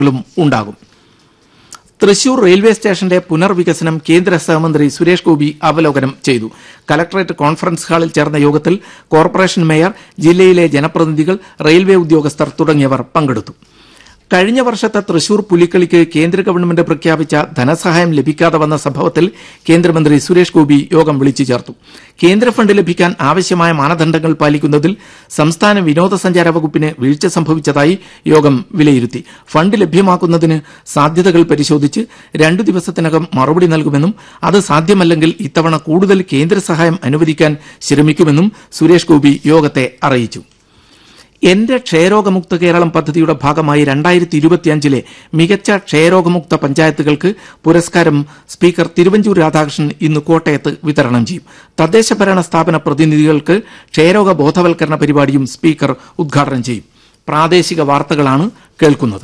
ങ്ങളും ഉണ്ടാകും തൃശൂർ റെയിൽവേ സ്റ്റേഷന്റെ പുനർവികസനം കേന്ദ്ര സഹമന്ത്രി സുരേഷ് ഗോപി അവലോകനം ചെയ്തു കലക്ടറേറ്റ് കോൺഫറൻസ് ഹാളിൽ ചേർന്ന യോഗത്തിൽ കോർപ്പറേഷൻ മേയർ ജില്ലയിലെ ജനപ്രതിനിധികൾ റെയിൽവേ ഉദ്യോഗസ്ഥർ തുടങ്ങിയവർ പങ്കെടുത്തു കഴിഞ്ഞ വർഷത്തെ തൃശൂർ പുലിക്കളിക്ക് കേന്ദ്ര ഗവൺമെന്റ് പ്രഖ്യാപിച്ച ധനസഹായം ലഭിക്കാതെ വന്ന സംഭവത്തിൽ കേന്ദ്രമന്ത്രി സുരേഷ് ഗോപി യോഗം വിളിച്ചു ചേർത്തു കേന്ദ്ര ഫണ്ട് ലഭിക്കാൻ ആവശ്യമായ മാനദണ്ഡങ്ങൾ പാലിക്കുന്നതിൽ സംസ്ഥാന വിനോദസഞ്ചാര വകുപ്പിന് വീഴ്ച സംഭവിച്ചതായി യോഗം വിലയിരുത്തി ഫണ്ട് ലഭ്യമാക്കുന്നതിന് സാധ്യതകൾ പരിശോധിച്ച് രണ്ടു ദിവസത്തിനകം മറുപടി നൽകുമെന്നും അത് സാധ്യമല്ലെങ്കിൽ ഇത്തവണ കൂടുതൽ കേന്ദ്ര സഹായം അനുവദിക്കാൻ ശ്രമിക്കുമെന്നും സുരേഷ് ഗോപി യോഗത്തെ അറിയിച്ചു എന്റെ ക്ഷയരോഗമുക്ത കേരളം പദ്ധതിയുടെ ഭാഗമായി രണ്ടായിരത്തി ഇരുപത്തിയഞ്ചിലെ മികച്ച ക്ഷയരോഗമുക്ത പഞ്ചായത്തുകൾക്ക് പുരസ്കാരം സ്പീക്കർ തിരുവഞ്ചൂർ രാധാകൃഷ്ണൻ ഇന്ന് കോട്ടയത്ത് വിതരണം ചെയ്യും തദ്ദേശ ഭരണ സ്ഥാപന പ്രതിനിധികൾക്ക് ക്ഷയരോഗ ബോധവൽക്കരണ പരിപാടിയും സ്പീക്കർ ഉദ്ഘാടനം ചെയ്യും പ്രാദേശിക വാർത്തകളാണ് കേൾക്കുന്നത്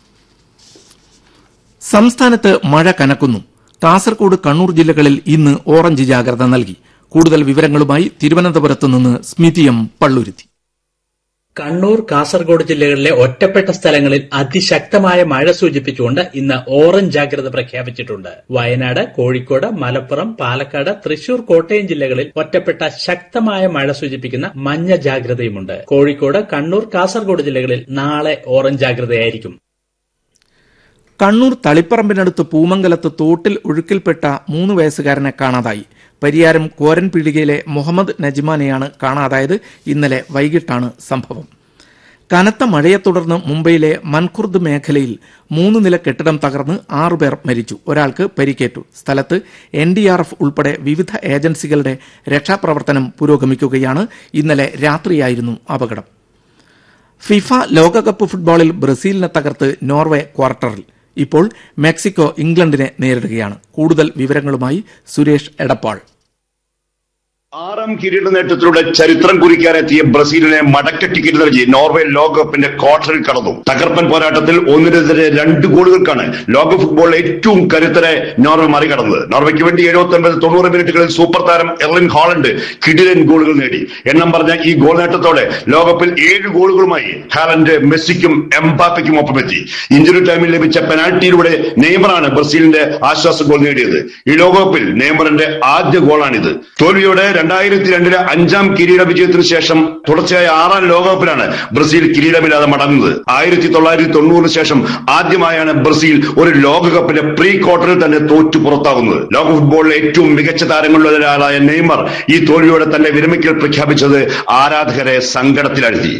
സംസ്ഥാനത്ത് മഴ കനക്കുന്നു കാസർകോട് കണ്ണൂർ ജില്ലകളിൽ ഇന്ന് ഓറഞ്ച് ജാഗ്രത നൽകി കൂടുതൽ വിവരങ്ങളുമായി തിരുവനന്തപുരത്ത് നിന്ന് സ്മിതി എം പള്ളുരുത്തി കണ്ണൂർ കാസർഗോഡ് ജില്ലകളിലെ ഒറ്റപ്പെട്ട സ്ഥലങ്ങളിൽ അതിശക്തമായ മഴ സൂചിപ്പിച്ചുകൊണ്ട് ഇന്ന് ഓറഞ്ച് ജാഗ്രത പ്രഖ്യാപിച്ചിട്ടുണ്ട് വയനാട് കോഴിക്കോട് മലപ്പുറം പാലക്കാട് തൃശൂർ കോട്ടയം ജില്ലകളിൽ ഒറ്റപ്പെട്ട ശക്തമായ മഴ സൂചിപ്പിക്കുന്ന മഞ്ഞ ജാഗ്രതയുമുണ്ട് കോഴിക്കോട് കണ്ണൂർ കാസർഗോഡ് ജില്ലകളിൽ നാളെ ഓറഞ്ച് ജാഗ്രതയായിരിക്കും കണ്ണൂർ തളിപ്പറമ്പിനടുത്ത് പൂമംഗലത്ത് തോട്ടിൽ ഒഴുക്കിൽപ്പെട്ട മൂന്ന് വയസ്സുകാരനെ കാണാതായി പരിയാരം കോരൻപീടികയിലെ മുഹമ്മദ് നജ്മാനെയാണ് കാണാതായത് ഇന്നലെ വൈകിട്ടാണ് സംഭവം കനത്ത മഴയെ തുടർന്ന് മുംബൈയിലെ മൻഖുർദ് മേഖലയിൽ മൂന്ന് നില കെട്ടിടം തകർന്ന് ആറുപേർ മരിച്ചു ഒരാൾക്ക് പരിക്കേറ്റു സ്ഥലത്ത് എൻ ഡി ആർ എഫ് ഉൾപ്പെടെ വിവിധ ഏജൻസികളുടെ രക്ഷാപ്രവർത്തനം പുരോഗമിക്കുകയാണ് ഇന്നലെ രാത്രിയായിരുന്നു അപകടം ഫിഫ ലോകകപ്പ് ഫുട്ബോളിൽ ബ്രസീലിനെ തകർത്ത് നോർവേ ക്വാർട്ടറിൽ ഇപ്പോൾ മെക്സിക്കോ ഇംഗ്ലണ്ടിനെ നേരിടുകയാണ് കൂടുതൽ വിവരങ്ങളുമായി സുരേഷ് എടപ്പാൾ ആറാം കിരീട നേട്ടത്തിലൂടെ ചരിത്രം കുറിക്കാനെത്തിയ ബ്രസീലിനെ മടക്കറ്റിക്കറ്റ് നൽകി നോർവേ ലോകകപ്പിന്റെ ക്വാർട്ടറിൽ കടന്നു തകർപ്പൻ പോരാട്ടത്തിൽ ഒന്നിനെതിരെ രണ്ട് ഗോളുകൾക്കാണ് ലോക ഫുട്ബോൾ ഏറ്റവും കരുത്തരെ നോർവേ മറികടന്നത് നോർവേക്ക് വേണ്ടി എഴുപത്തി ഒൻപത് തൊണ്ണൂറ് മിനിറ്റുകളിൽ സൂപ്പർ താരം എർലിൻ ഹോളണ്ട് കിടിലൻ ഗോളുകൾ നേടി എണ്ണം പറഞ്ഞ ഈ ഗോൾ നേട്ടത്തോടെ ലോകകപ്പിൽ ഏഴ് ഗോളുകളുമായി ഹാലൻഡ് മെസ്സിക്കും എംബാപ്പയ്ക്കും ഒപ്പമെത്തി ഇഞ്ചുറി ടൈമിൽ ലഭിച്ച പെനാൽറ്റിയിലൂടെ നെയ്മറാണ് ബ്രസീലിന്റെ ആശ്വാസ ഗോൾ നേടിയത് ഈ ലോകകപ്പിൽ നെയ്മറിന്റെ ആദ്യ ഗോളാണിത് തോൽവിയോടെ രണ്ടായിരത്തി രണ്ടിലെ അഞ്ചാം കിരീട വിജയത്തിനു ശേഷം തുടർച്ചയായ ആറാം ലോകകപ്പിലാണ് ബ്രസീൽ കിരീടമില്ലാതെ മടങ്ങുന്നത് ആയിരത്തി തൊള്ളായിരത്തി തൊണ്ണൂറിന് ശേഷം ആദ്യമായാണ് ബ്രസീൽ ഒരു ലോകകപ്പിന്റെ പ്രീ ക്വാർട്ടറിൽ തന്നെ തോറ്റു പുറത്താകുന്നത് ലോക ഫുട്ബോളിലെ ഏറ്റവും മികച്ച താരങ്ങളിൽ ഒരാളായ നെയ്മർ ഈ തോൽവിയോടെ തന്റെ വിരമിക്കൽ പ്രഖ്യാപിച്ചത് ആരാധകരെ സങ്കടത്തിലാഴ്ത്തി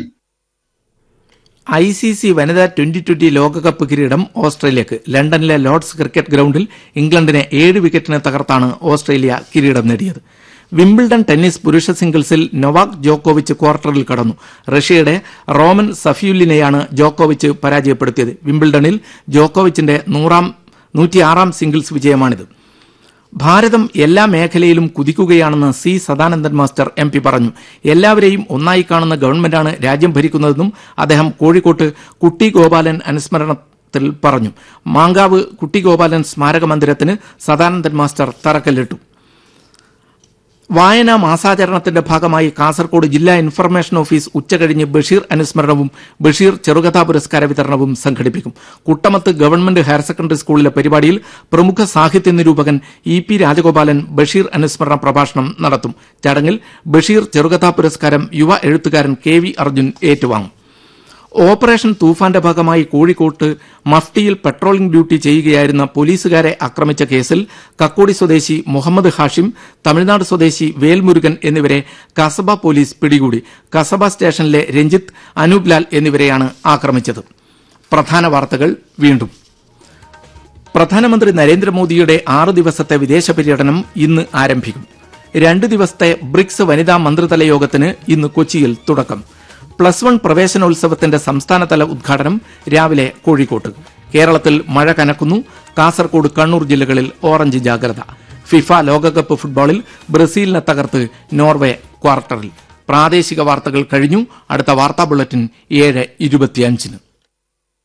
ഐ സി സി വനിതാ ട്വന്റി ട്വന്റി ലോകകപ്പ് കിരീടം ഓസ്ട്രേലിയക്ക് ലണ്ടനിലെ ലോർഡ്സ് ക്രിക്കറ്റ് ഗ്രൌണ്ടിൽ ഇംഗ്ലണ്ടിനെ ഏഴ് വിക്കറ്റിന് തകർത്താണ് ഓസ്ട്രേലിയ കിരീടം നേടിയത് വിംബിൾഡൺ ടെന്നീസ് പുരുഷ സിംഗിൾസിൽ നൊവാക് ജോക്കോവിച്ച് ക്വാർട്ടറിൽ കടന്നു റഷ്യയുടെ റോമൻ സഫിയുല്ലിനെയാണ് ജോക്കോവിച്ച് പരാജയപ്പെടുത്തിയത് വിംബിൾഡണിൽ ജോക്കോവിച്ചിന്റെ നൂറാം നൂറ്റിയാറാം സിംഗിൾസ് വിജയമാണിത് ഭാരതം എല്ലാ മേഖലയിലും കുതിക്കുകയാണെന്ന് C Sadanandan master M P പറഞ്ഞു എല്ലാവരെയും ഒന്നായി കാണുന്ന ഗവൺമെന്റാണ് രാജ്യം ഭരിക്കുന്നതെന്നും അദ്ദേഹം കോഴിക്കോട്ട് കുട്ടി ഗോപാലൻ അനുസ്മരണത്തിൽ പറഞ്ഞു മാങ്കാവ് കുട്ടി ഗോപാലൻ സ്മാരക മന്ദിരത്തിന് സദാനന്ദൻ മാസ്റ്റർ തറക്കല്ലിട്ടു വായനാ മാസാചരണത്തിന്റെ ഭാഗമായി കാസർകോട് ജില്ലാ ഇൻഫർമേഷൻ ഓഫീസ് ഉച്ചകഴിഞ്ഞ് ബഷീർ അനുസ്മരണവും ബഷീർ ചെറുകഥാ പുരസ്കാര വിതരണവും സംഘടിപ്പിക്കും കുട്ടമത്ത് ഗവൺമെന്റ് ഹയർ സെക്കൻഡറി സ്കൂളിലെ പരിപാടിയിൽ പ്രമുഖ സാഹിത്യ നിരൂപകൻ ഇ പി രാജഗോപാലൻ ബഷീർ അനുസ്മരണ പ്രഭാഷണം നടത്തും ചടങ്ങിൽ ബഷീർ ചെറുകഥാ പുരസ്കാരം യുവ എഴുത്തുകാരൻ കെ വി അർജുൻ ഏറ്റുവാങ്ങും ഓപ്പറേഷൻ തൂഫാന്റെ ഭാഗമായി കോഴിക്കോട്ട് മഫ്റ്റിയിൽ പെട്രോളിംഗ് ഡ്യൂട്ടി ചെയ്യുകയായിരുന്ന പോലീസുകാരെ ആക്രമിച്ച കേസിൽ കക്കോടി സ്വദേശി മുഹമ്മദ് ഹാഷിം തമിഴ്നാട് സ്വദേശി വേൽമുരുകൻ എന്നിവരെ കസബ പോലീസ് പിടികൂടി കസബ സ്റ്റേഷനിലെ രഞ്ജിത്ത് അനൂപ് ലാൽ എന്നിവരെയാണ് ആക്രമിച്ചത് പ്രധാന വാർത്തകൾ വീണ്ടും പ്രധാനമന്ത്രി നരേന്ദ്രമോദിയുടെ ആറ് ദിവസത്തെ വിദേശ പര്യടനം ഇന്ന് ആരംഭിക്കും രണ്ട് ദിവസത്തെ ബ്രിക്സ് വനിതാ മന്ത്രിതല യോഗത്തിന് ഇന്ന് കൊച്ചിയിൽ തുടക്കം പ്ലസ് വൺ പ്രവേശനോത്സവത്തിന്റെ സംസ്ഥാനതല ഉദ്ഘാടനം രാവിലെ കോഴിക്കോട്ട് കേരളത്തിൽ മഴ കനക്കുന്നു കാസർകോട് കണ്ണൂർ ജില്ലകളിൽ ഓറഞ്ച് ജാഗ്രത ഫിഫ ലോകകപ്പ് ഫുട്ബോളിൽ ബ്രസീലിനെ തകർത്ത് നോർവേ ക്വാർട്ടറിൽ പ്രാദേശിക വാർത്തകൾ കഴിഞ്ഞു അടുത്ത വാർത്താ ബുള്ളറ്റിൻ ഏഴ് ഇരുപത്തിയഞ്ചിന്